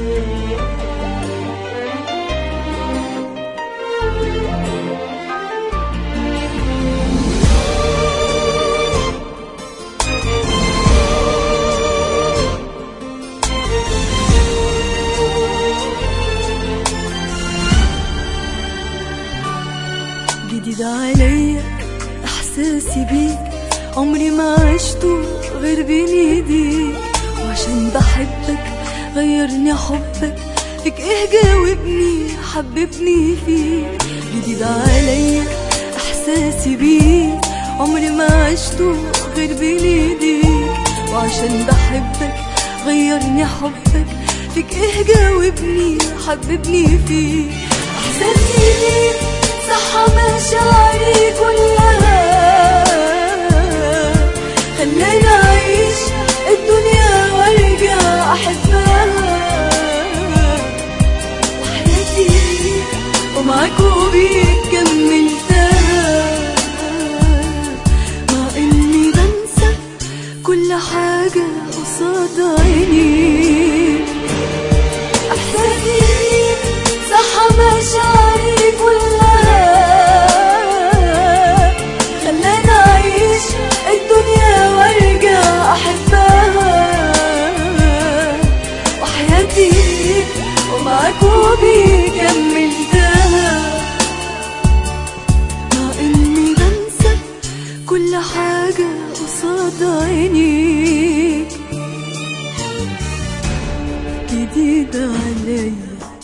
جديد عليا احساسي بيك عمري ما عشته غير بين ايديك وعشان بحبك غيرني حبك فيك ايه جاوبني حببني فيك جديد عليا احساسي بيك عمري ما عشته غير بين ايديك وعشان بحبك غيرني حبك فيك ايه جاوبني حببني فيك احساسي بيك صح مشاعري كلها خلاني اعيش الدنيا وارجع احبها وحياتي ليك ومعاك وبيك كملتها مع اني بنسى كل حاجة قصاد عيني احساسي بيك صح مشاعري كلها خلاني اعيش الدنيا وارجع احبها وحياتي ليك ومعاك وبيك كملتها مع اني بنسى كل حاجة قصاد عينيك جديدة عليا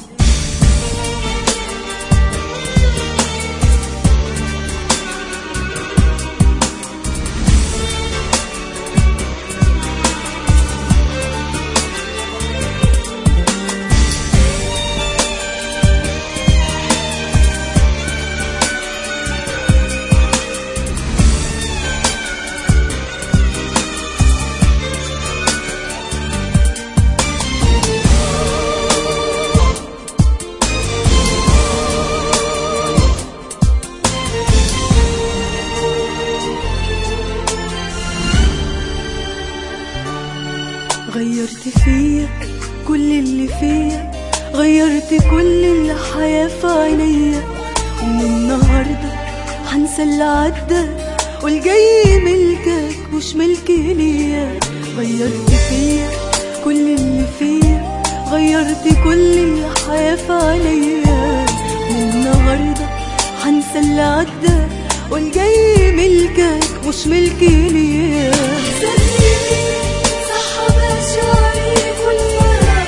غيرت فيا كل اللي فيا غيرت كل الحياة في عينيا ومن النهاردة هنسى اللي عدى والجاي ملكك مش ملكي ليا غيرت فيا كل اللي فيا غيرت كل الحياة في عينيا من النهاردة هنسى اللي عدى والجاي ملكك مش ملكي ليا احساسي بيك صح مشاعري كلها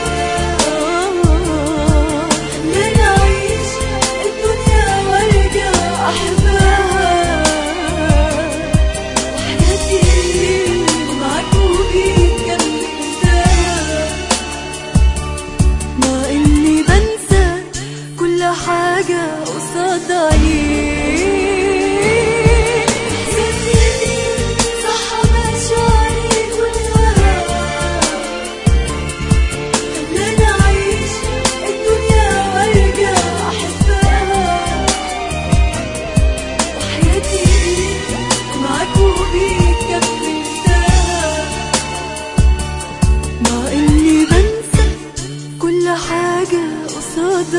لين اعيش الدنيا وارجع احبها وحياتي ليك ومعاك وبيك كملتها مع اني بنسى كل حاجة قصاد عينيك احساسي بيك صح مشاعري كلها خلاني اعيش الدنيا وارجع احبها وحياتي ليك معاك وبيك كملتها مع اني بنسى كل حاجة قصاد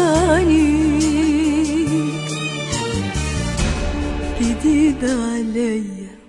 عينيك جديدة عليا